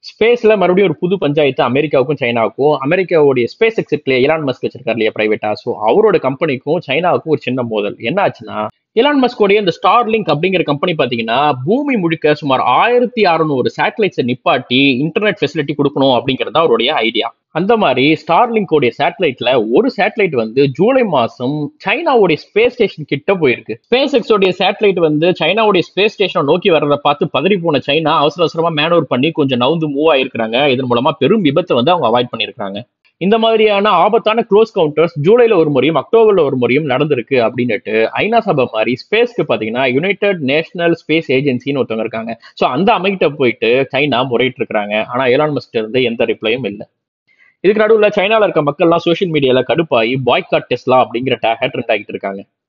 ஸ்பேஸ்ல மறுபடியும் ஒரு புது பஞ்சாயத்து அமெரிக்காவுக்கும் சைனாவுக்கும் அமெரிக்காவுடைய ஸ்பேஸ் எக்ஸிட்ல எலான் மஸ்க் வச்சிருக்காரு இல்லையா பிரைவேட்டா ஸோ அவரோட கம்பெனிக்கும் சைனாவுக்கும் ஒரு சின்ன மோதல் என்ன ஆச்சுன்னா எலான் மஸ்கோடைய இந்த ஸ்டார் லிங்க் அப்படிங்கிற கம்பெனி பாத்தீங்கன்னா பூமி முழுக்க சுமார் ஆயிரத்தி அறுநூறு சேட்டலைட்ஸை நிப்பாட்டி இன்டர்நெட் ஃபெசிலிட்டி கொடுக்கணும் அப்படிங்கிறது தான் அவருடைய ஐடியா அந்த மாதிரி ஸ்டார்லிங்கோடைய சேட்டலைட்ல ஒரு சேட்டலைட் வந்து ஜூலை மாசம் சைனாவுடைய ஸ்பேஸ் ஸ்டேஷன் கிட்ட போயிருக்கு ஸ்பேஸ் எக்ஸோடைய சேட்டலைட் வந்து சைனாவுடைய ஸ்பேஸ் ஸ்டேஷனை நோக்கி வர்றதை பார்த்து பதறி போன சைனா அவசர அவசரமா மேனோவர் பண்ணி கொஞ்சம் நவுந்து மூவ் ஆயிருக்காங்க இதன் மூலமா பெரும் விபத்தை வந்து அவங்க அவாய்ட் பண்ணியிருக்காங்க இந்த மாதிரியான ஆபத்தான க்ளோஸ் கவுண்டர்ஸ் ஜூலைல ஒரு முறையும் அக்டோபர்ல ஒரு முறையும் நடந்திருக்கு அப்படின்னுட்டு ஐநா சபை மாதிரி ஸ்பேஸ்க்கு பாத்தீங்கன்னா யுனைடெட் நேஷனல் ஸ்பேஸ் ஏஜென்சின்னு ஒருத்தவங்க இருக்காங்க ஸோ அந்த அமைக்கிட்ட போயிட்டு சைனா முறையிட்டு இருக்காங்க ஆனா ஏலான் மஸ்க் இருந்து எந்த ரிப்ளையும் இல்லை இதுக்கு நடுவில் சைனால இருக்க மக்கள்லாம் சோஷியல் மீடியால கடுப்பாகி பாய்காட் டெஸ்லா அப்படிங்கிற டேக ட்ரெண்ட் ஆகிட்டு இருக்காங்க